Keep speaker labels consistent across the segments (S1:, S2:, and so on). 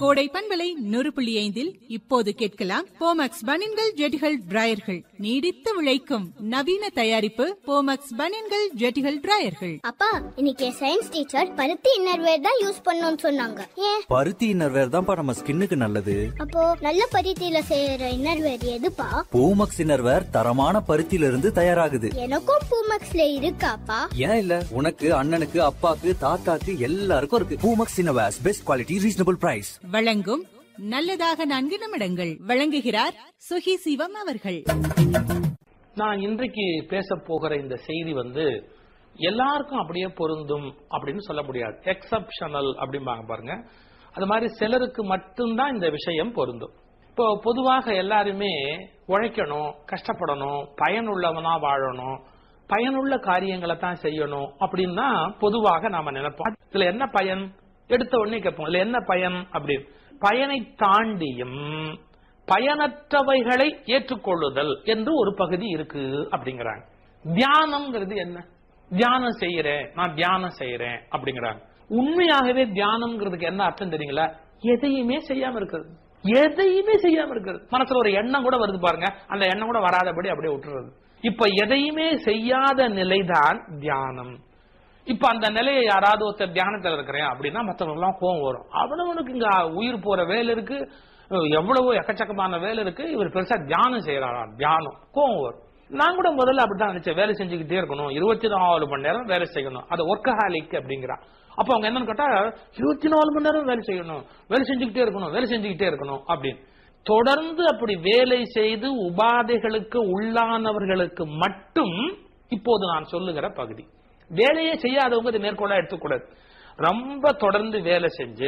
S1: கோடை பண்பலை நூறு புள்ளி ஐந்தில் இப்போது கேட்கலாம் போமக்ஸ் பனின்கள் ஜெட்டிகள் டிராயர்கள் நீடித்து விளைக்கும் நவீன தயாரிப்பு போமக்ஸ் பனின்கள் ஜெட்டிகள் டிராயர்கள்
S2: அப்பா இன்னைக்கு சயின்ஸ் டீச்சர் பருத்தி இன்னர்வேர் தான் யூஸ் பண்ணணும்னு சொன்னாங்க ஏன்
S3: பருத்தி இன்னர்வேர் தான்ப்பா நம்ம ஸ்கின்னுக்கு நல்லது
S2: அப்போ நல்ல பருத்தியில செய்யற இன்னர்வேர் எதுப்பா
S3: பூமக்ஸ் இன்னர்வேர் தரமான பருத்தியில இருந்து தயாராகுது
S2: எனக்கும் பூமக்ஸ்ல இருக்காப்பா
S3: ஏன் இல்ல உனக்கு அண்ணனுக்கு அப்பாக்கு தாத்தாக்கு எல்லாருக்கும் இருக்கு Poomex innerwears best quality reasonable price
S1: வழங்கும் நல்லதாக நான்கு நிமிடங்கள் வழங்குகிறார் சுகி சிவம் அவர்கள்
S4: நான் இன்றைக்கு பேச போகிற இந்த செய்தி வந்து எல்லாருக்கும் அப்படியே பொருந்தும் அப்படின்னு சொல்ல முடியாது எக்ஸப்ஷனல் அப்படிம்பாங்க பாருங்க அது மாதிரி சிலருக்கு மட்டும்தான் இந்த விஷயம் பொருந்தும் இப்போ பொதுவாக எல்லாருமே உழைக்கணும் கஷ்டப்படணும் பயனுள்ளவனா வாழணும் பயனுள்ள காரியங்களை தான் செய்யணும் அப்படின்னு தான் பொதுவாக நாம நினைப்போம் இதுல என்ன பயன் எடுத்த உடனே கேட்போம் இதுல என்ன பயன் அப்படின்னு பயனை தாண்டியும் பயனற்றவைகளை ஏற்றுக்கொள்ளுதல் என்று ஒரு பகுதி இருக்கு அப்படிங்கிறாங்க தியானம்ங்கிறது என்ன தியானம் செய்யறேன் நான் தியானம் செய்யறேன் அப்படிங்கிறாங்க உண்மையாகவே தியானம்ங்கிறதுக்கு என்ன அர்த்தம் தெரியுங்களா எதையுமே செய்யாம இருக்கிறது எதையுமே செய்யாம இருக்கிறது மனசுல ஒரு எண்ணம் கூட வருது பாருங்க அந்த எண்ணம் கூட வராதபடி அப்படியே விட்டுறது இப்ப எதையுமே செய்யாத நிலைதான் தியானம் இப்ப அந்த நிலையை யாராவது ஒருத்தர் தியானத்துல இருக்கிறேன் அப்படின்னா மத்தவங்க எல்லாம் கோவம் வரும் அவனவனுக்கு இங்க உயிர் போற வேலை இருக்கு எவ்வளவோ எக்கச்சக்கமான வேலை இருக்கு இவர் பெருசா தியானம் செய்யறாரா தியானம் கோவம் வரும் நான் கூட முதல்ல அப்படித்தான் நினைச்சேன் வேலை செஞ்சுக்கிட்டே இருக்கணும் இருபத்தி நாலு மணி நேரம் வேலை செய்யணும் அது ஒர்க்கஹாலிக் அப்படிங்கிறான் அப்ப அவங்க என்னன்னு கேட்டா இருபத்தி நாலு மணி நேரம் வேலை செய்யணும் வேலை செஞ்சுக்கிட்டே இருக்கணும் வேலை செஞ்சுக்கிட்டே இருக்கணும் அப்படின்னு தொடர்ந்து அப்படி வேலை செய்து உபாதைகளுக்கு உள்ளானவர்களுக்கு மட்டும் இப்போது நான் சொல்லுகிற பகுதி வேலையே செய்யாதவங்க இதை மேற்கொள்ள எடுத்துக்கூடாது ரொம்ப தொடர்ந்து வேலை செஞ்சு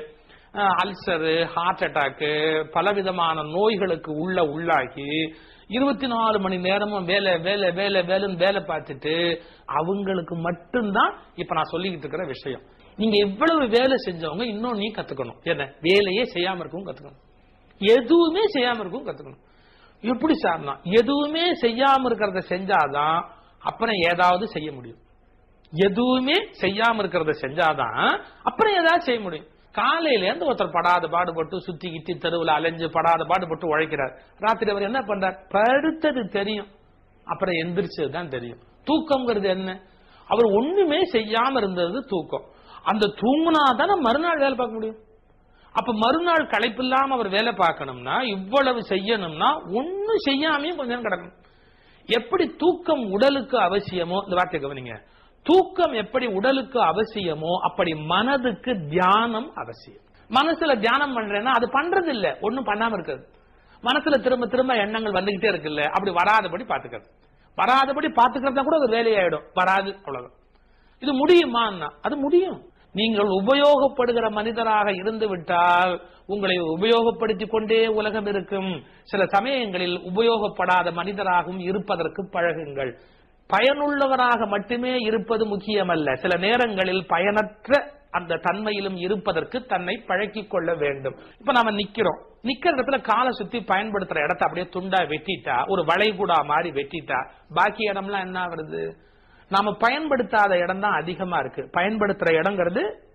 S4: அல்சரு ஹார்ட் அட்டாக்கு பலவிதமான நோய்களுக்கு உள்ள உள்ளாகி இருபத்தி நாலு மணி நேரமும் வேலை வேலை வேலை வேலைன்னு வேலை பார்த்துட்டு அவங்களுக்கு மட்டும்தான் இப்ப நான் சொல்லிக்கிட்டு இருக்கிற விஷயம் நீங்க எவ்வளவு வேலை செஞ்சவங்க இன்னும் நீ கத்துக்கணும் என்ன வேலையே செய்யாம இருக்கவும் கத்துக்கணும் எதுவுமே செய்யாம இருக்கவும் கத்துக்கணும் எப்படி சார்னா எதுவுமே செய்யாம இருக்கிறத செஞ்சாதான் அப்புறம் ஏதாவது செய்ய முடியும் எதுவுமே செய்யாம இருக்கிறத செஞ்சாதான் அப்புறம் ஏதாவது செய்ய முடியும் காலையில இருந்து ஒருத்தர் படாத பாடுபட்டு சுத்தி கித்தி தெருவில் அலைஞ்சு படாத பாடுபட்டு உழைக்கிறார் ராத்திரி அவர் என்ன பண்றார் படுத்தது தெரியும் அப்புறம் எந்திரிச்சது தான் தெரியும் தூக்கம்ங்கிறது என்ன அவர் ஒண்ணுமே செய்யாம இருந்தது தூக்கம் அந்த தூங்குனா தானே மறுநாள் வேலை பார்க்க முடியும் அப்ப மறுநாள் களைப்பில்லாம அவர் வேலை பார்க்கணும்னா இவ்வளவு செய்யணும்னா ஒன்னும் செய்யாமையும் கொஞ்ச நேரம் கிடக்கணும் எப்படி தூக்கம் உடலுக்கு அவசியமோ இந்த வார்த்தை கவனிங்க தூக்கம் எப்படி உடலுக்கு அவசியமோ அப்படி மனதுக்கு தியானம் அவசியம் மனசுல தியானம் பண்றேன்னா அது பண்றது இல்ல ஒண்ணும் பண்ணாம இருக்கிறது மனசுல திரும்ப திரும்ப எண்ணங்கள் வந்துகிட்டே இருக்குல்ல அப்படி வராதபடி பாத்துக்கிறது வராதபடி பாத்துக்கிறதா கூட ஒரு வேலையாயிடும் வராது அவ்வளவுதான் இது முடியுமான்னா அது முடியும் நீங்கள் உபயோகப்படுகிற மனிதராக இருந்து விட்டால் உங்களை உபயோகப்படுத்திக் கொண்டே உலகம் இருக்கும் சில சமயங்களில் உபயோகப்படாத மனிதராகவும் இருப்பதற்கு பழகுங்கள் பயனுள்ளவராக மட்டுமே இருப்பது முக்கியமல்ல சில நேரங்களில் பயனற்ற அந்த தன்மையிலும் இருப்பதற்கு தன்னை பழக்கிக் கொள்ள வேண்டும் இப்ப நாம நிக்கிறோம் நிக்கிற இடத்துல காலை சுத்தி பயன்படுத்துற இடத்த அப்படியே துண்டா வெட்டிட்டா ஒரு வளைகுடா மாதிரி வெட்டிட்டா பாக்கி இடம்லாம் என்ன வருது நாம பயன்படுத்தாத இடம் தான் அதிகமா இருக்கு பயன்படுத்துற இடங்கிறது